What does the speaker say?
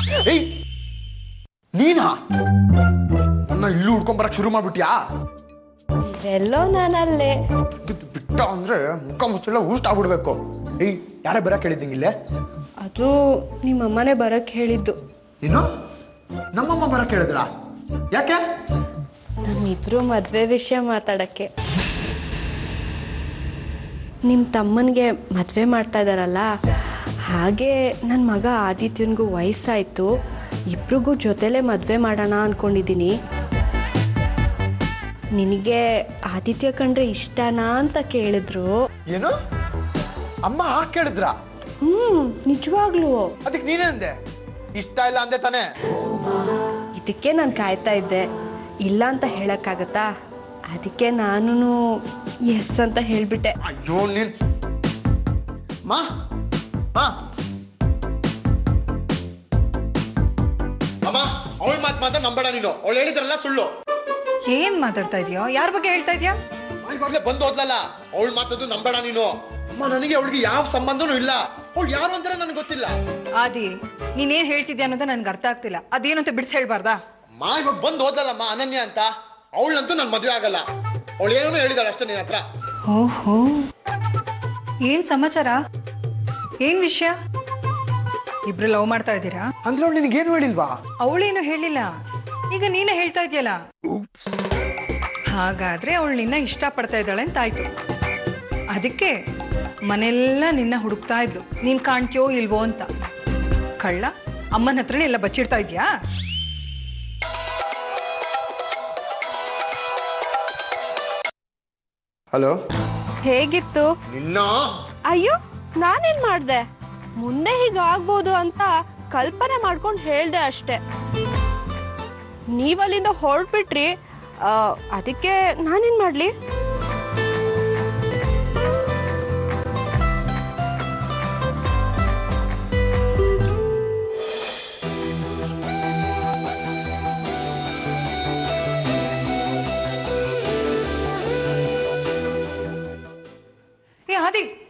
ಏಯ್ ನೀನಾ ನನ್ನ ಇಲ್ಲಿ ಹುಡ್ಕೊಂಬರಕ್ ಶುರು ಮಾಡ್ಬಿಟ್ಯಾ ಎಲ್ಲೋ ನಾನಲ್ಲೇ ಬಿಟ್ಟು ಬಿಟ್ಟ ಅಂದ್ರೆ ಮುಖ ಮುಚ್ಚೆಲ್ಲ ಊಟ ಆಗ್ಬಿಡ್ಬೇಕು ಏಯ್ ಯಾರೇ ಬರಕ್ ಹೇಳಿದ್ದಿಂಗ ಇಲ್ಲೇ ಅದು ನಿಮ್ಮಮ್ಮನೇ ಬರಕ್ ಹೇಳಿದ್ದು ಏನು ನಮ್ಮಮ್ಮ ಬರಕ್ ಹೇಳಿದ್ರ ಯಾಕೆ ನಮ್ಮಿಬ್ರು ಮದ್ವೆ ವಿಷಯ ಮಾತಾಡಕ್ಕೆ ನಿಮ್ಮ ತಮ್ಮನಿಗೆ ಮದ್ವೆ ಮಾಡ್ತಾ ಇದ್ದಾರಲ್ಲ ಹಾಗೆ ನನ್ನ ಮಗ ಆದಿತ್ಯನ್ಗೂ ವಯಸ್ಸಾಯ್ತು ಇಬ್ರಿಗೂ ಜೊತೆಲೇ ಮದ್ವೆ ಮಾಡೋಣ ಅನ್ಕೊಂಡಿದ್ದೀನಿ ನಿನಗೆ ಆದಿತ್ಯ ಕಂಡ್ರೆ ಇಷ್ಟನಾ ಅಂತ ಕೇಳಿದ್ರು ಏನು ಅಮ್ಮ ಹಾಕ್ ಕೇಳಿದ್ರ ಹ್ಮ್ ನಿಜವಾಗ್ಲೂ ಅದಕ್ಕೆ ನೀನೇನಂದೆ ಇಷ್ಟ ಇಲ್ಲ ಅಂದೆ ತಾನೇ ಇದಕ್ಕೆ ನಾನು ಕಾಯ್ತಾ ಇದ್ದೆ ಇಲ್ಲ ಅಂತ ಹೇಳಕ್ಕಾಗತ್ತಾ ಅದಕ್ಕೆ ನಾನು ಎಸ್ ಅಂತ ಹೇಳ್ಬಿಟ್ಟೆ ಅಯ್ಯೋ ನೀನ್ ಮಾ ಮಾ ಅಮ್ಮ ಅವಳ ಮಾತು ಮಾತ್ರ ನಂಬೇಡ ನೀನು ಅವಳು ಹೇಳಿದ್ರಲ್ಲ ಸುಳ್ಳು ಏನ್ ಮಾತಾಡ್ತಾ ಇದೀಯೋ ಯಾರ ಬಗ್ಗೆ ಹೇಳ್ತಾ ಇದೀಯಾ ಅಮ್ಮ ಇವಾಗ್ಲೇ ಬಂದು ಹೋದ್ಲಲ್ಲ ಅವಳ ಮಾತದ್ದು ನಂಬೇಡ ನೀನು ಅಮ್ಮ ನನಗೆ ಅವಳಿಗೆ ಯಾವ ಸಂಬಂಧನೂ ಇಲ್ಲ ಅವಳು ಯಾರು ಅಂತಾನೆ ನನಗೆ ಗೊತ್ತಿಲ್ಲ ಆದಿ ನೀನೇನ್ ಹೇಳ್ತಿದ್ಯಾ ಅನ್ನೋದು ನನ್ಗೆ ಅರ್ಥ ಆಗ್ತಿಲ್ಲ ಅದೇನು ಅಂತ ಬಿಡಿಸಿ ಹೇಳ್ಬಾರ್ದಾ ಅಮ್ಮ ಇವಾಗ ಬಂದು ಹೋದ್ಲಲ್ಲಮ್ಮ ಅನನ್ಯ ಅಂತ ಅವಳಂತೂ ನನ್ ಮದುವೆ ಆಗಲ್ಲ ಅವಳು ಏನೋ ಹೇಳಿದಾಳೆ ಅಷ್ಟೇ ನಿನ್ನ ಹತ್ರ ಓಹೋ ಏನ್ ಸಮಾಚಾರ ಏನ್ ವಿಷಯ ಇಬ್ರು ಲವ್ ಮಾಡ್ತಾ ಇದ್ದೀರಾ ಅಂದ್ರೆ ಅವಳು ನಿನಗೇನು ಹೇಳಿಲ್ವಾ ಅವಳೇನು ಹೇಳಿಲ್ಲ ಈಗ ನೀನೇ ಹೇಳ್ತಾ ಇದೆಯಲ್ಲ ಹಾಗಾದ್ರೆ ಅವಳು ನಿನ್ನ ಇಷ್ಟಪಡ್ತಾ ಇದ್ದಾಳೆ ಅಂತ ಆಯ್ತು ಅದಕ್ಕೆ ಮನೆಲ್ಲ ನಿನ್ನ ಹುಡುಕ್ತಾ ಇದ್ಲು ನೀನ್ ಕಾಣ್ತೀಯೋ ಇಲ್ವೋ ಅಂತ ಕಳ್ಳ ಅಮ್ಮನ ಹತ್ರನೇ ಎಲ್ಲ ಬಚ್ಚಿಡ್ತಾ ಇದ್ಯಾ ಹಲೋ ಹೇಗಿತ್ತು ನಿನ್ನ ಅಯ್ಯೋ ನಾನೇನ್ ಮಾಡ್ದೆ ಮುಂದೆ ಹೀಗಾಗ್ಬೋದು ಅಂತ ಕಲ್ಪನೆ ಮಾಡ್ಕೊಂಡು ಹೇಳ್ದೆ ಅಷ್ಟೆ ನೀವಲ್ಲಿಂದ ಹೊರಟ್ಬಿಟ್ರಿ ಆ, ಅದಕ್ಕೆ ನಾನೇನ್ ಮಾಡ್ಲಿ ಏ ಆದಿ